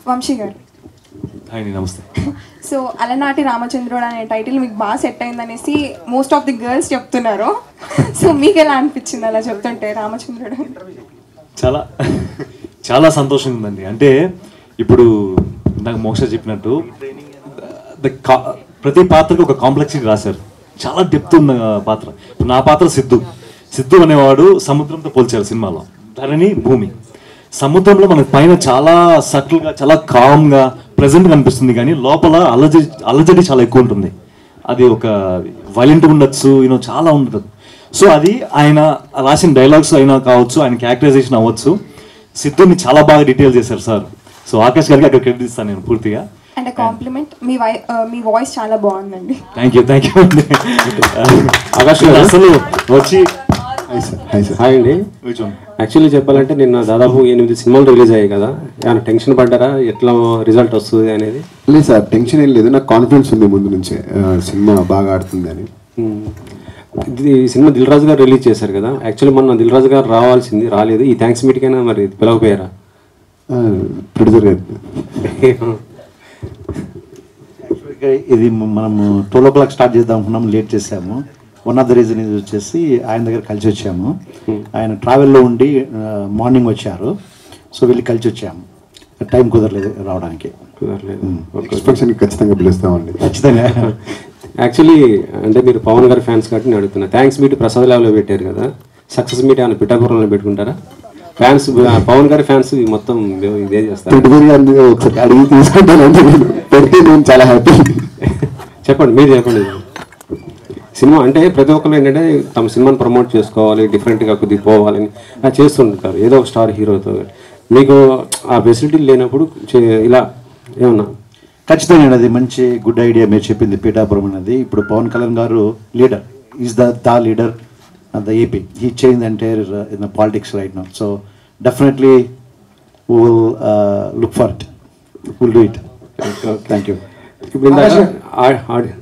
వంశీ గారు హాయ్ నమస్తే సో అలనాటి రామచంద్రుడు అనే టైటిల్ మీకు బాగా సెట్ అయిందనేసి మోస్ట్ ఆఫ్ ది గర్ల్స్ చెప్తున్నారు సో మీకు ఎలా అనిపించింది అలా చెప్తుంటే రామచంద్రుడు చాలా చాలా సంతోషంగా ఉందండి అంటే ఇప్పుడు నాకు మోక్ష చెప్పినట్టు the ca- ప్రతి పాత్రకి ఒక కాంప్లెక్సిటీ రాశారు చాలా డెప్త్ ఉన్న పాత్ర ఇప్పుడు నా పాత్ర సిద్ధు సిద్ధు అనేవాడు సముద్రంతో పోల్చారు సినిమాలో ధరణి భూమి సముద్రంలో మనకి పైన చాలా సటిల్గా చాలా కామ్గా ప్రెజెంట్ కనిపిస్తుంది కానీ లోపల అలజడి అలజడి చాలా ఎక్కువ ఉంటుంది అది ఒక వైలెంట్ ఉండొచ్చు యూనో చాలా ఉంటుంది సో అది ఆయన రాసిన డైలాగ్స్ అయినా కావచ్చు ఆయన క్యారెక్టరైజేషన్ అవ్వచ్చు సిద్ధుని చాలా బాగా డీటెయిల్ చేశారు సార్ సో ఆకాష్ గారికి అక్కడ క్రెడిట్ ఇస్తాను నేను పూర్తిగా అండ్ కాంప్లిమెంట్ మీ వై మీ వాయిస్ చాలా బాగుందండి థ్యాంక్ యూ థ్యాంక్ యూ అండి ఆకాష్ గారు అసలు వచ్చి hi sir hi sir hi అండి కూర్చోండి యాక్చువల్లీ చెప్పాలంటే నిన్న దాదాపు ఎనిమిది సినిమాలు రిలీజ్ అయ్యాయి కదా ఏమైనా టెన్షన్ పడ్డారా ఎట్లా రిజల్ట్ వస్తుంది అనేది లేదు సార్ టెన్షన్ ఏం లేదు నాకు కాన్ఫిడెన్స్ ఉంది ముందు నుంచే ఆ, సినిమా బాగా ఆడుతుంది అని మ్మ్. ఇది ఈ సినిమా దిల్ రాజు గారు రిలీజ్ చేశారు కదా యాక్చువల్లీ మొన్న దిల్ రాజు గారు రావాల్సింది రాలేదు ఈ థ్యాంక్స్ మీటికైనా మరి పిలవపోయారా ప్రొడ్యూసర్ గారు యాక్చువల్గా ఇది మనము ట్వెల్వ్ ఓ క్లాక్ స్టార్ట్ చేద్దాం అనుకున్నాం లేట్ చేసాము వన్ ఆఫ్ ద రీజన్ ఇది వచ్చేసి ఆయన దగ్గర కలిసి వచ్చాము ఆయన ట్రావెల్లో ఉండి మార్నింగ్ వచ్చారు సో వెళ్ళి కలిసి వచ్చాము టైం కుదరలేదు రావడానికి కుదరలేదు నెక్స్ట్ ఫంక్షన్కి ఖచ్చితంగా పిలుస్తామండి ఖచ్చితంగా యాక్చువల్లీ అంటే మీరు పవన్ గారి ఫ్యాన్స్ కాబట్టి నేను అడుగుతున్నా థ్యాంక్స్ మీట్ ప్రసాద్ ల్యాబ్లో పెట్టారు కదా సక్సెస్ మీట్ ఏమైనా పిఠాపురంలో పెట్టుకుంటారా ఫ్యాన్స్ పవన్ గారి ఫ్యాన్స్ మొత్తం ఇదే చేస్తారు ప్రొడ్యూసర్ గారిని ఒకసారి అడిగి తీసుకుంటానంటే నేను పెడితే నేను చాలా హ్యాపీ చెప్పండి మీరు చెప్పండి సినిమా అంటే ప్రతి ఒక్కరు ఏంటంటే తమ సినిమాని ప్రమోట్ చేసుకోవాలి డిఫరెంట్గా కొద్దిగా పోవాలని అలా చేస్తుంటారు ఏదో ఒక స్టార్ హీరోతో మీకు ఆ ఫెసిలిటీ లేనప్పుడు చే- ఇలా ఏమన్నా ఖచ్చితంగా అది మంచి గుడ్ ఐడియా మీరు చెప్పింది పీఠాపురం అనేది ఇప్పుడు పవన్ కళ్యాణ్ గారు leader is the the leader the AP he change the entire in the politics right now so definitely will look for it will do it thank you ఇప్పుడు ఇందాక ఆ- ఆడి-